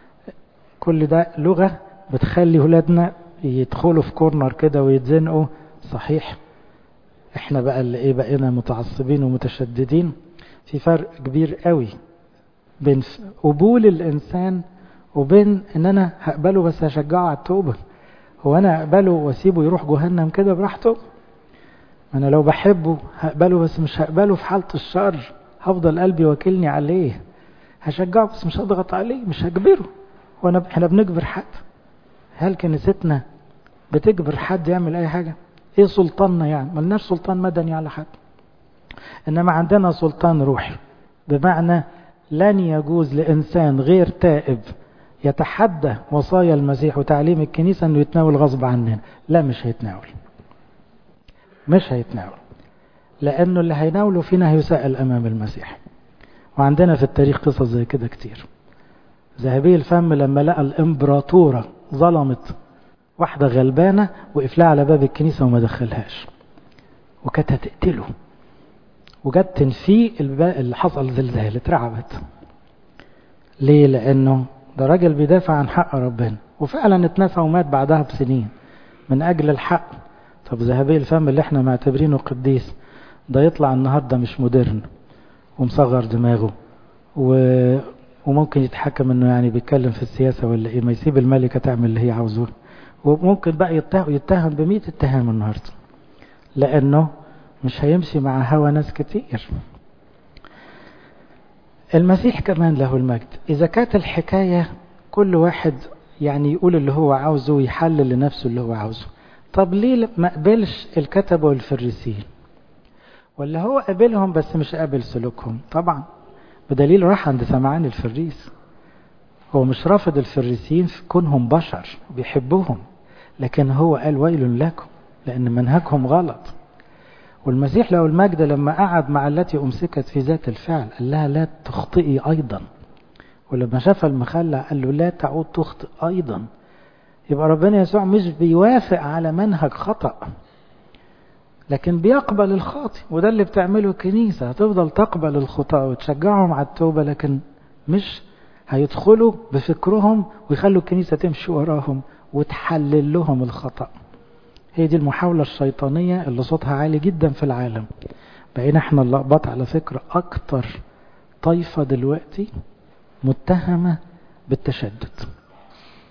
A: كل ده لغة بتخلي ولادنا يدخلوا في كورنر كده ويتزنقوا صحيح احنا بقى اللي ايه بقينا متعصبين ومتشددين في فرق كبير قوي بين قبول الانسان وبين ان انا هقبله بس هشجعه على التوبة هو انا اقبله واسيبه يروح جهنم كده براحته انا لو بحبه هقبله بس مش هقبله في حالة الشر هفضل قلبي واكلني عليه هشجعه بس مش هضغط عليه مش هجبره وانا احنا بنجبر حد هل كنيستنا بتجبر حد يعمل اي حاجة ايه سلطاننا يعني ملناش سلطان مدني على حد انما عندنا سلطان روحي بمعنى لن يجوز لانسان غير تائب يتحدى وصايا المسيح وتعليم الكنيسة انه يتناول غصب عننا لا مش هيتناول مش هيتناول لانه اللي هيناوله فينا هيسأل امام المسيح وعندنا في التاريخ قصص زي كده كتير ذهبي الفم لما لقى الامبراطورة ظلمت واحدة غلبانة وقف لها على باب الكنيسة وما دخلهاش وكانت هتقتله وجت تنفيه اللي حصل زلزال اترعبت ليه لانه ده راجل بيدافع عن حق ربنا وفعلا اتنفى ومات بعدها بسنين من اجل الحق طب ذهبي الفم اللي احنا معتبرينه قديس ده يطلع النهارده مش مودرن ومصغر دماغه و... وممكن يتحكم انه يعني بيتكلم في السياسة ولا ايه ما يسيب الملكة تعمل اللي هي عاوزاه وممكن بقى يتهم, يتهم بمئة اتهام النهاردة لانه مش هيمشي مع هوى ناس كتير المسيح كمان له المجد إذا كانت الحكاية كل واحد يعني يقول اللي هو عاوزه ويحلل لنفسه اللي هو عاوزه طب ليه ما قبلش الكتبة والفريسيين ولا هو قابلهم بس مش قابل سلوكهم طبعا بدليل راح عند سمعان الفريس هو مش رافض الفريسيين في كونهم بشر بيحبوهم لكن هو قال ويل لكم لأن منهجهم غلط والمسيح له المجد لما قعد مع التي أمسكت في ذات الفعل قال لها لا تخطئي أيضا ولما شاف المخلع قال له لا تعود تخطئ أيضا يبقى ربنا يسوع مش بيوافق على منهج خطأ لكن بيقبل الخاطئ وده اللي بتعمله الكنيسة هتفضل تقبل الخطأ وتشجعهم على التوبة لكن مش هيدخلوا بفكرهم ويخلوا الكنيسة تمشي وراهم وتحلل لهم الخطأ هي دي المحاولة الشيطانية اللي صوتها عالي جدا في العالم بقينا احنا اللقبات على فكرة اكتر طائفة دلوقتي متهمة بالتشدد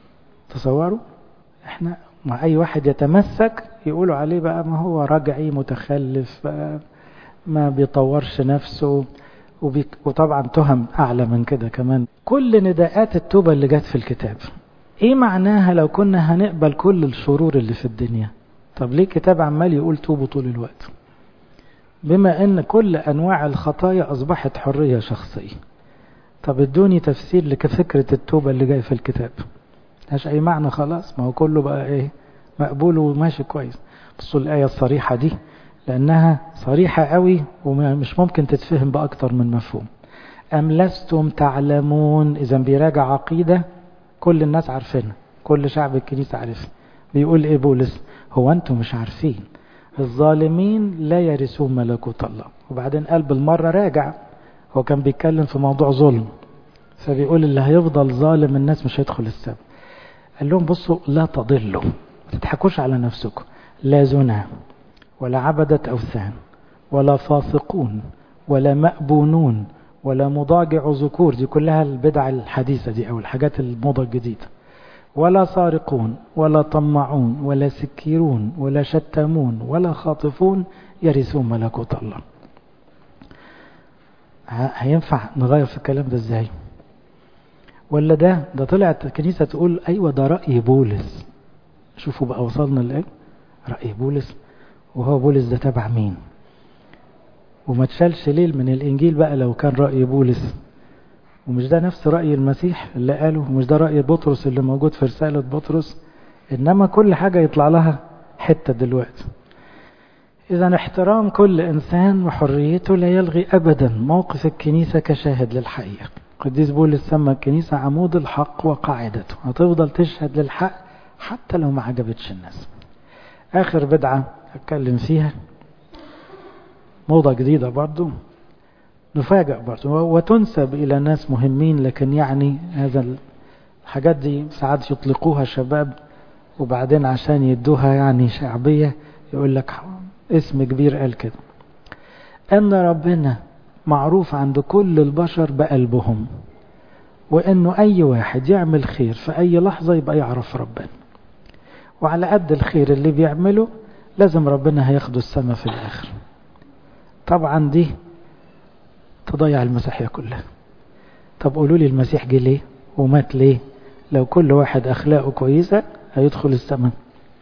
A: تصوروا احنا مع اي واحد يتمسك يقولوا عليه بقى ما هو رجعي متخلف ما بيطورش نفسه وطبعا تهم اعلى من كده كمان كل نداءات التوبة اللي جت في الكتاب ايه معناها لو كنا هنقبل كل الشرور اللي في الدنيا طب ليه كتاب عمال يقول توبوا طول الوقت بما ان كل انواع الخطايا اصبحت حرية شخصية طب ادوني تفسير لفكرة التوبة اللي جاي في الكتاب ملهاش اي معنى خلاص ما هو كله بقى ايه مقبول وماشي كويس بصوا الآية الصريحة دي لأنها صريحة قوي ومش ممكن تتفهم بأكتر من مفهوم أم لستم تعلمون إذا بيراجع عقيدة كل الناس عارفينها كل شعب الكنيسة عارفها بيقول إيه بولس هو أنتم مش عارفين الظالمين لا يرثون ملكوت الله وبعدين قال بالمرة راجع هو كان بيتكلم في موضوع ظلم فبيقول اللي هيفضل ظالم الناس مش هيدخل السبب قال لهم بصوا لا تضلوا ما تضحكوش على نفسكم لا زنا ولا عبدة أوثان ولا فاسقون ولا مأبونون ولا مضاجع ذكور دي كلها البدع الحديثة دي أو الحاجات الموضة الجديدة ولا سارقون ولا طمعون ولا سكيرون ولا شتامون ولا خاطفون يرثون ملكوت الله هينفع نغير في الكلام ده ازاي ولا ده ده طلعت الكنيسة تقول ايوه ده رأي بولس شوفوا بقى وصلنا لايه رأي بولس وهو بولس ده تبع مين وما تشالش ليل من الانجيل بقى لو كان رأي بولس ومش ده نفس رأي المسيح اللي قاله ومش ده رأي بطرس اللي موجود في رسالة بطرس انما كل حاجة يطلع لها حتة دلوقتي إذا احترام كل إنسان وحريته لا يلغي أبدا موقف الكنيسة كشاهد للحقيقة قديس بولس سمى الكنيسة عمود الحق وقاعدته هتفضل تشهد للحق حتى لو ما عجبتش الناس آخر بدعة أتكلم فيها موضة جديدة برضو نفاجأ برضو وتنسب إلى ناس مهمين لكن يعني هذا الحاجات دي ساعات يطلقوها شباب وبعدين عشان يدوها يعني شعبية يقول لك اسم كبير قال كده أن ربنا معروف عند كل البشر بقلبهم وأنه أي واحد يعمل خير في أي لحظة يبقى يعرف ربنا وعلى قد الخير اللي بيعمله لازم ربنا هياخده السماء في الآخر طبعا دي تضيع المسيحية كلها طب قولوا لي المسيح جه ليه ومات ليه لو كل واحد أخلاقه كويسة هيدخل السماء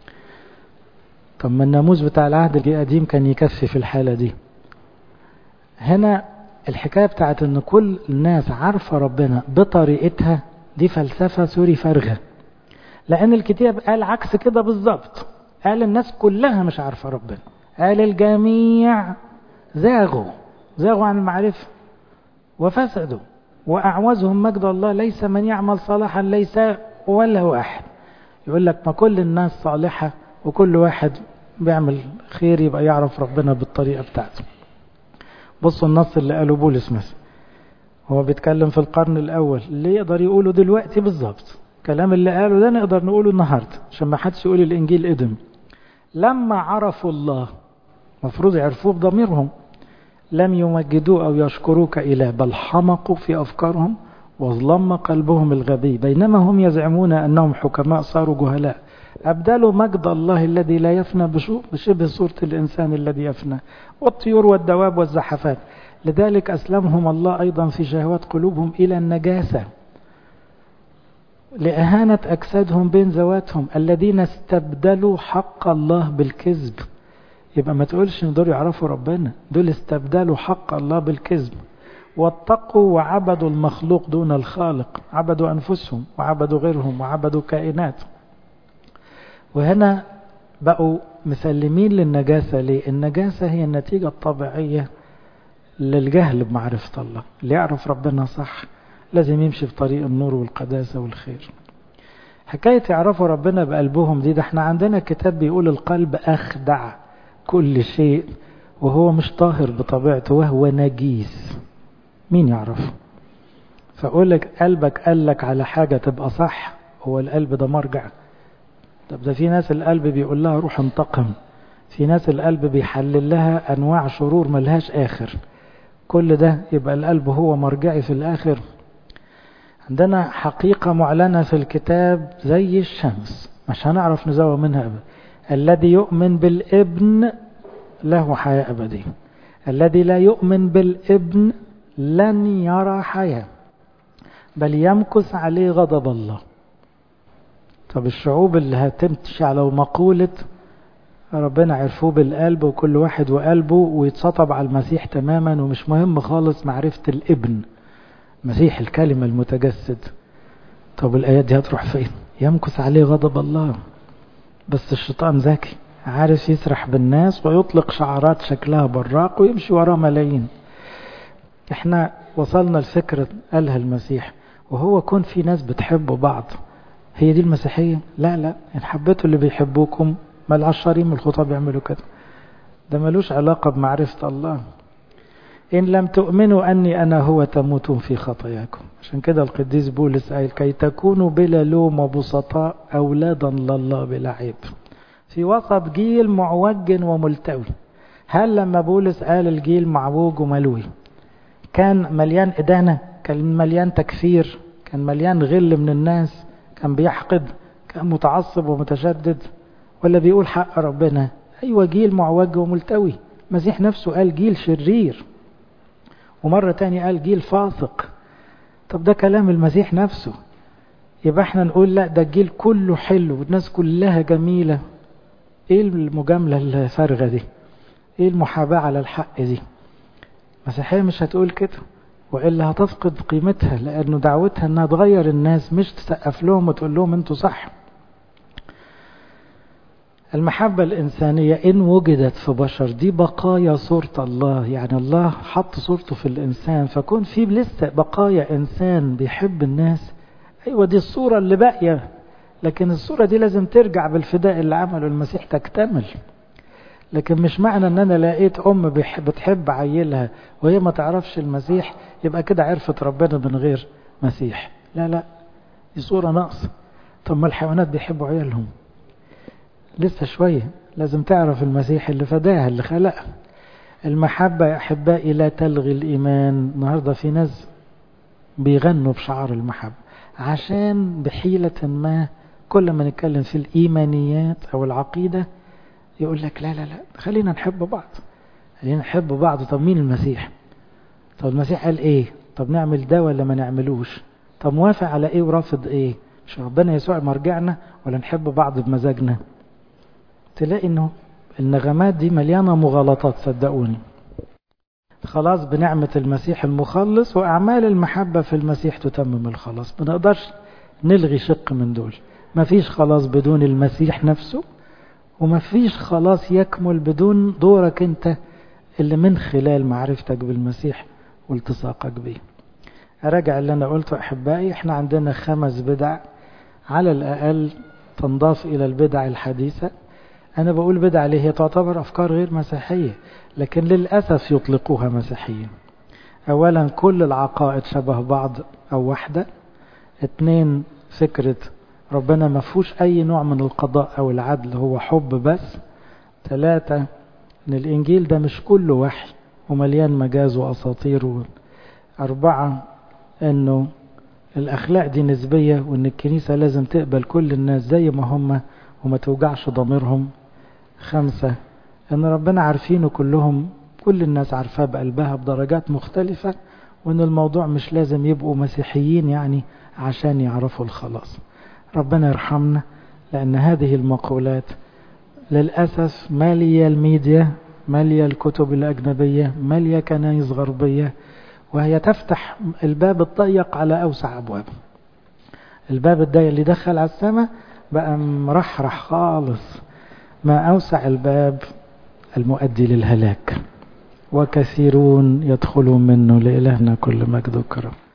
A: طب ما الناموس بتاع العهد القديم كان يكفي في الحالة دي هنا الحكاية بتاعت ان كل الناس عارفة ربنا بطريقتها دي فلسفة سوري فارغة لان الكتاب قال عكس كده بالظبط قال الناس كلها مش عارفة ربنا قال الجميع زاغوا زاغوا عن المعرفة وفسدوا وأعوزهم مجد الله ليس من يعمل صلاحا ليس ولا واحد يقول لك ما كل الناس صالحة وكل واحد بيعمل خير يبقى يعرف ربنا بالطريقة بتاعته بصوا النص اللي قاله بولس مثلا هو بيتكلم في القرن الأول اللي يقدر يقوله دلوقتي بالظبط الكلام اللي قاله ده نقدر نقوله النهاردة عشان ما حدش يقول الإنجيل قدم لما عرفوا الله مفروض يعرفوه بضميرهم لم يمجدوه أو يشكروك إله بل حمقوا في أفكارهم وظلم قلبهم الغبي بينما هم يزعمون أنهم حكماء صاروا جهلاء أبدلوا مجد الله الذي لا يفنى بشبه صورة الإنسان الذي يفنى والطيور والدواب والزحفات لذلك أسلمهم الله أيضا في شهوات قلوبهم إلى النجاسة لإهانة أجسادهم بين ذواتهم الذين استبدلوا حق الله بالكذب يبقى ما تقولش ان دول يعرفوا ربنا دول استبدلوا حق الله بالكذب واتقوا وعبدوا المخلوق دون الخالق عبدوا أنفسهم وعبدوا غيرهم وعبدوا كائنات وهنا بقوا مسلمين للنجاسة ليه النجاسة هي النتيجة الطبيعية للجهل بمعرفة الله اللي يعرف ربنا صح لازم يمشي في طريق النور والقداسة والخير حكاية يعرفوا ربنا بقلبهم دي ده احنا عندنا كتاب بيقول القلب أخدع كل شيء وهو مش طاهر بطبيعته وهو نجيس مين يعرف فأقول لك قلبك قال لك على حاجة تبقى صح هو القلب ده مرجع طب ده في ناس القلب بيقول لها روح انتقم في ناس القلب بيحلل لها أنواع شرور ملهاش آخر كل ده يبقى القلب هو مرجعي في الآخر عندنا حقيقة معلنة في الكتاب زي الشمس مش هنعرف نزوى منها أبدا الذي يؤمن بالابن له حياة أبدية الذي لا يؤمن بالابن لن يرى حياة بل يمكث عليه غضب الله طب الشعوب اللي هتمشي على مقولة ربنا عرفوه بالقلب وكل واحد وقلبه ويتسطب على المسيح تماما ومش مهم خالص معرفة الابن مسيح الكلمة المتجسد طب الآيات دي هتروح فين يمكث عليه غضب الله بس الشيطان ذكي عارف يسرح بالناس ويطلق شعارات شكلها براق ويمشي وراه ملايين احنا وصلنا لفكرة قالها المسيح وهو كون في ناس بتحبوا بعض هي دي المسيحية لا لا ان حبيتوا اللي بيحبوكم ما العشرين من الخطاب يعملوا كده ده ملوش علاقة بمعرفة الله إن لم تؤمنوا أني أنا هو تموتون في خطاياكم عشان كده القديس بولس قال كي تكونوا بلا لوم وبسطاء أولادا لله بلا عيب في وسط جيل معوج وملتوي هل لما بولس قال الجيل معوج وملوي كان مليان إدانة كان مليان تكفير كان مليان غل من الناس كان بيحقد كان متعصب ومتشدد ولا بيقول حق ربنا أيوة جيل معوج وملتوي المسيح نفسه قال جيل شرير ومرة تانية قال جيل فاسق طب ده كلام المسيح نفسه يبقى احنا نقول لا ده الجيل كله حلو والناس كلها جميلة ايه المجاملة الفارغة دي ايه المحاباة على الحق دي المسيحية مش هتقول كده وإلا هتفقد قيمتها لأنه دعوتها انها تغير الناس مش تسقف لهم وتقول لهم انتوا صح المحبة الإنسانية إن وجدت في بشر دي بقايا صورة الله يعني الله حط صورته في الإنسان فكون في لسه بقايا إنسان بيحب الناس أيوة دي الصورة اللي باقية لكن الصورة دي لازم ترجع بالفداء اللي عمله المسيح تكتمل لكن مش معنى ان انا لقيت ام بتحب عيلها وهي ما تعرفش المسيح يبقى كده عرفت ربنا من غير مسيح لا لا دي صورة ناقصة طب ما الحيوانات بيحبوا عيالهم لسه شوية لازم تعرف المسيح اللي فداها اللي خلقها المحبة يا أحبائي لا تلغي الإيمان النهاردة في ناس بيغنوا بشعار المحبة عشان بحيلة ما كل ما نتكلم في الإيمانيات أو العقيدة يقول لك لا لا لا خلينا نحب بعض خلينا نحب بعض طب مين المسيح طب المسيح قال ايه طب نعمل ده ولا ما نعملوش طب موافق على ايه ورافض ايه مش ربنا يسوع مرجعنا ولا نحب بعض بمزاجنا تلاقي انه النغمات دي مليانة مغالطات صدقوني خلاص بنعمة المسيح المخلص وأعمال المحبة في المسيح تتمم الخلاص ما نقدرش نلغي شق من دول ما فيش خلاص بدون المسيح نفسه وما فيش خلاص يكمل بدون دورك انت اللي من خلال معرفتك بالمسيح والتصاقك به أراجع اللي أنا قلته أحبائي احنا عندنا خمس بدع على الأقل تنضاف إلى البدع الحديثة أنا بقول بدع ليه هي تعتبر أفكار غير مسيحية لكن للأسف يطلقوها مسيحية أولا كل العقائد شبه بعض أو واحدة اثنين فكرة ربنا ما فيهوش أي نوع من القضاء أو العدل هو حب بس ثلاثة إن الإنجيل ده مش كله وحي ومليان مجاز وأساطير و... أربعة إنه الأخلاق دي نسبية وإن الكنيسة لازم تقبل كل الناس زي ما هم وما توجعش ضميرهم خمسة إن ربنا عارفينه كلهم كل الناس عارفاه بقلبها بدرجات مختلفة وإن الموضوع مش لازم يبقوا مسيحيين يعني عشان يعرفوا الخلاص ربنا يرحمنا لأن هذه المقولات للأسف مالية الميديا مالية الكتب الأجنبية مالية كنايس غربية وهي تفتح الباب الضيق على أوسع أبواب الباب الضيق اللي دخل على السماء بقى مرحرح خالص ما أوسع الباب المؤدي للهلاك وكثيرون يدخلون منه لإلهنا كل مجد وكرم